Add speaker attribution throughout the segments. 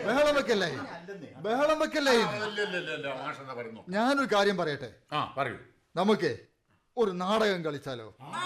Speaker 1: ബഹളം വെക്കല്ലേ ബഹളം വെക്കല്ലേ
Speaker 2: മാഷെന്താ പറയുന്നു
Speaker 1: ഞാനൊരു കാര്യം പറയട്ടെ
Speaker 2: ആ പറയൂ
Speaker 1: നമുക്ക് ഒരു നാടകം കളിച്ചാലോ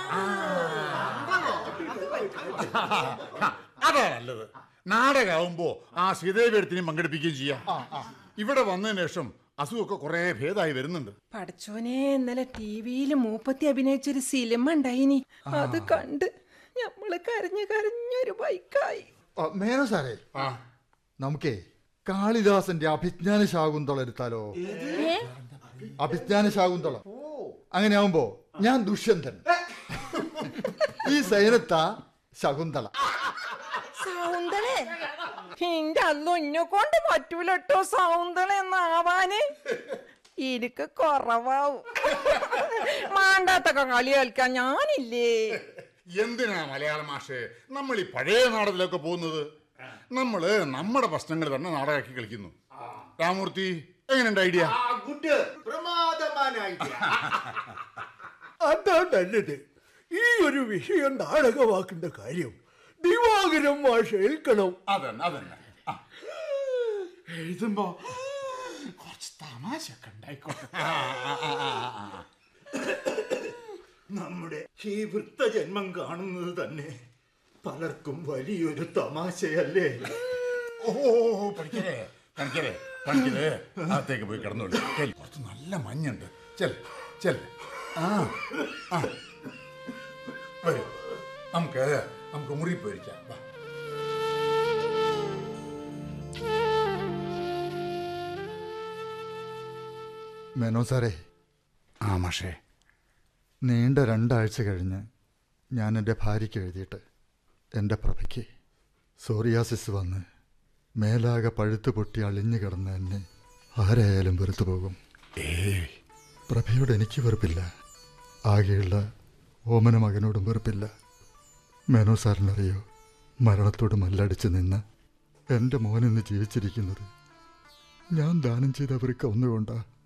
Speaker 2: അതാ നല്ലത് നാടകമാവുമ്പോ ആ ശ്രീദേവി എടുത്തിനെയും പങ്കെടുപ്പിക്കുകയും ചെയ്യാം ഇവിടെ വന്നതിന് ശേഷം അസുഖമൊക്കെ കുറെ ഭേദമായി വരുന്നുണ്ട്
Speaker 3: പടച്ചോനെ ഇന്നലെ ടി വിയിൽ മൂപ്പത്തി അഭിനയിച്ചൊരു സിനിമ ഉണ്ടായിനി അത് കണ്ട് ഞമ്മള് കരഞ്ഞു കരഞ്ഞൊരു ബൈക്കായി
Speaker 1: ആ, മേനോ സാറേ
Speaker 2: ആ
Speaker 1: നമുക്കേ കാളിദാസന്റെ അഭിജ്ഞാന ശാകുന്തളം എടുത്താലോ അഭിജ്ഞാന ശാകുന്തളം അങ്ങനെ ആവുമ്പോ ഞാൻ ദുഷ്യന്തൻ ഈ സൈനത്ത ശകുന്തള
Speaker 3: സൗന്ദളേ എന്റെ അന്നും ഇന്നെ കൊണ്ട് പറ്റൂലട്ടോ സൗന്ദള എന്നാവാന് എനിക്ക് കുറവാവും മാണ്ടാത്തൊക്കെ കളി കളിക്കാൻ ഞാനില്ലേ
Speaker 2: എന്തിനാ മലയാള മാഷെ നമ്മൾ ഈ പഴയ നാടകത്തിലൊക്കെ പോകുന്നത് നമ്മള് നമ്മുടെ പ്രശ്നങ്ങൾ തന്നെ നാടകമാക്കി കളിക്കുന്നു രാമൂർത്തി എങ്ങനെയുണ്ട് ഐഡിയ
Speaker 4: ഗുഡ് പ്രമാദമായ idea.
Speaker 5: അതാ നല്ലത് ഈ ഒരു വിഷയം നാടകമാക്കേണ്ട കാര്യം ദിവാകരം മാഷ ഏൽക്കണം
Speaker 2: അതന്നെ അതന്നെ ആ. എഴുതുമ്പോ കുറച്ച് തമാശ ഒക്കെ ഉണ്ടായിക്കോട്ടെ ആ, ആ, ആ, ആ, ആ.
Speaker 4: നമ്മുടെ ഈ വൃത്തജന്മം കാണുന്നത് തന്നെ പലർക്കും വലിയൊരു തമാശയല്ലേ
Speaker 2: ഓ പഠിക്കലേ പണിക്കലേ പണിക്കലേ അകത്തേക്ക് പോയി കിടന്നോളൂ ചെൽ കുറച്ച് നല്ല മഞ്ഞുണ്ട് ചെൽ ചെൽ ആ ആ വരൂ നമുക്ക് നമുക്ക് മുറി പോയിരിക്കാം വാ
Speaker 1: മേനോ സാറേ
Speaker 2: ആ മാഷേ
Speaker 1: നീണ്ട രണ്ടാഴ്ച കഴിഞ്ഞ് ഞാൻ എൻ്റെ ഭാര്യയ്ക്ക് എഴുതിയിട്ട് എൻ്റെ പ്രഭയ്ക്ക് സോറിയാസിസ് വന്ന് മേലാകെ പഴുത്തു പൊട്ടി അളിഞ്ഞു കിടന്ന എന്നെ ആരായാലും വെറുത്തു പോകും
Speaker 2: ഏയ്
Speaker 1: പ്രഭയോട് എനിക്ക് വെറുപ്പില്ല ആകെയുള്ള ഓമന മകനോടും വെറുപ്പില്ല മേനോ സാറിനറിയോ മരണത്തോട് മല്ലടിച്ച് നിന്ന് എൻ്റെ മോനിന്ന് ജീവിച്ചിരിക്കുന്നത് ഞാൻ ദാനം ചെയ്ത അവർക്ക് ഒന്നുകൊണ്ടാ